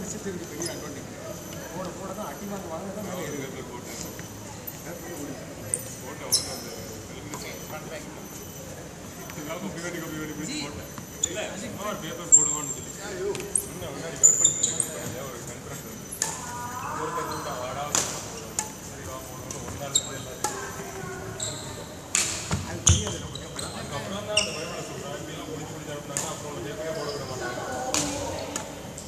சிஸ்டத்துக்கு பெரிய அட்வான்டேஜ் போட போட தான் அட்டி வாங்க வாங்க தான் மேலே ஏறுது பேப்பர் போடுவான்னு சொல்லி இன்னும் முன்னாடி வெயிட் பண்ணிட்டு ஒரு கன்ஃபரன்ஸ் ஒருத்தர் கூப்பிட்டா வாடா சரி வா போடுவோம் ஒரு நாள் இருந்து எல்லாத்தையும் அது தெரியாது நமக்கு அப்புறம் அதுக்கப்புறம் தான் அந்த பயப்பட சொல்றாங்க இப்படிலாம் முடிச்சு முடிச்சு அனுப்புனாங்க அப்புறம் ஒரு பேப்பரே போட விட மாட்டாங்க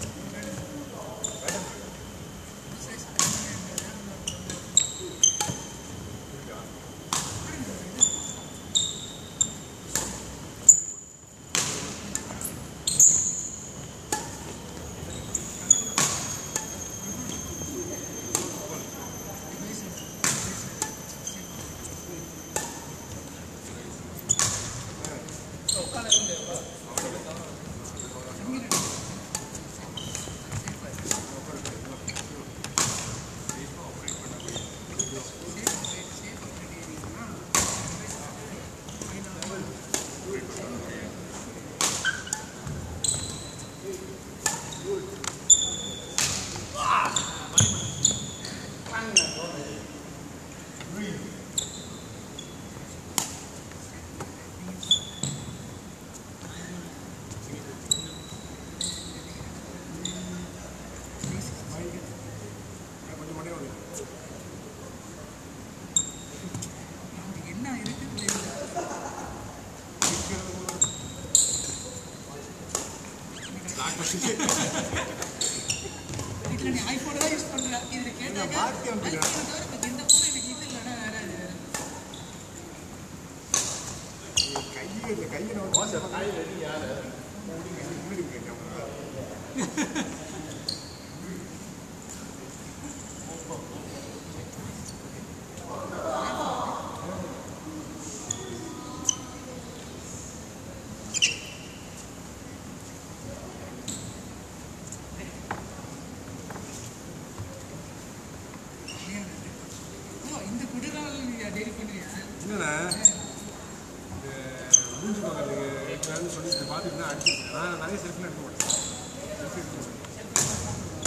கொஞ்சம் மணி வந்து என்ன இருக்குன்னு தெரியல வீட்டில் நீ ஐஃபோன் தான் யூஸ் பண்ணுற இதில் கேட்டாங்க மாத்தி அதுக்கு அனுப்புங்க. எனக்கு தவிர இந்த ஃபோன் எனக்கு இது இல்லைன்னா வேற இது கையில் இந்த கையை நம்ம கையில் முன்னாடி கேட்காம ஓ இந்த குடிநாள் நீ டெய்லி பண்ணுறியா என்னண்ணா இந்த மூஞ்சி பக்கத்துக்கு சொல்லி இதை பார்த்துட்டு தான் அடிச்சு நான் நிறைய செல்ஃபி எடுக்க மாட்டேன் செல்ஃபி எடுக்க மாட்டேன்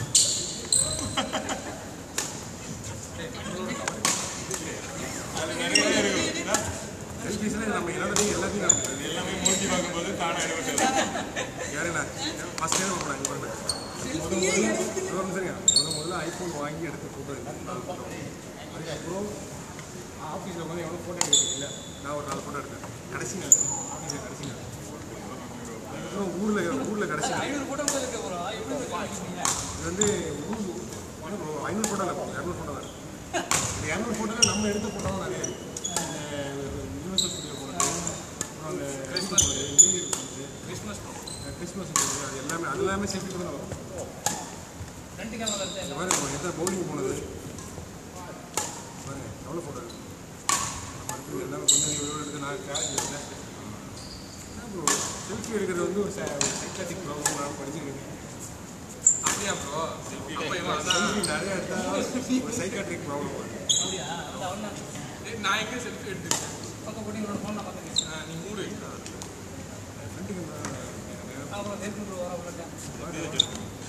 செல்ஃபிஸ்லாம் நம்ம எல்லாத்தையும் எல்லாத்தையும் நான் எல்லாமே மூஞ்சி பார்க்கும்போது தானா எடுபட்டது யாருண்ணா ஃபஸ்ட் டைம் போகிறேன் இங்கே பாருங்க செல்ஃபியே எடுத்து ஒரு நிமிஷம் முத முதல்ல ஐஃபோன் வாங்கி எடுத்த ஃபோட்டோ அதுக்கப்புறம் ஆஃபீஸில் வந்து எவ்வளோ ஃபோட்டோ எடுக்கிறது இல்லை நான் ஒரு நாலு ஃபோட்டோ எடுத்தேன் கடைசி நாள் ஆஃபீஸில் கடைசி நாள் அதுக்கப்புறம் ஊரில் ஊரில் கடைசி நாள் ஐநூறு கூட இருக்க போகிறோம் எப்படி இது வந்து ஊர் இன்னும் ஐநூறு ஃபோட்டோ இல்லை இரநூறு ஃபோட்டோ தான் இந்த இரநூறு ஃபோட்டோவில் நம்ம எடுத்த ஃபோட்டோ நிறைய இருக்கு யூனிவர்சல் ஸ்டுடியோ போனது அப்புறம் அந்த கிறிஸ்மஸ் போனது நியூ இயர் போனது கிறிஸ்மஸ் கிறிஸ்மஸ் போனது அது எல்லாமே அது எல்லாமே செல்ஃபி தான் வரும் ரெண்டு கேமரா இந்த மாதிரி நம்ம எத்தனை பவுலிங் போனது பாருங்க எவ்வளோ ஃபோட்டோ இருக்கு நம்ம அடுத்தது எல்லாமே கொஞ்சம் இவ்வளோ எடுத்து நான் கேஷ் இல்லை ப்ரோ செல்ஃபி எடுக்கிறது வந்து ஒரு சைக்காட்டிக் ப்ராப்ளம் நான் படிச்சிருக்கேன் அப்படியா ப்ரோ செல்ஃபி நிறைய எடுத்தால் ஒரு சைக்காட்ரிக் ப்ராப்ளம் வரும் அப்படியா அந்த அவன் நான் எங்கே செல்ஃபி எடுத்துருக்கேன் பக்கம் போட்டு என்னோட ஃபோன் நான் பார்த்துருக்கேன் நீ மூடு ஃப்ரெண்டுக்கு அப்புறம் தேர்க்கு வர அவ்வளோ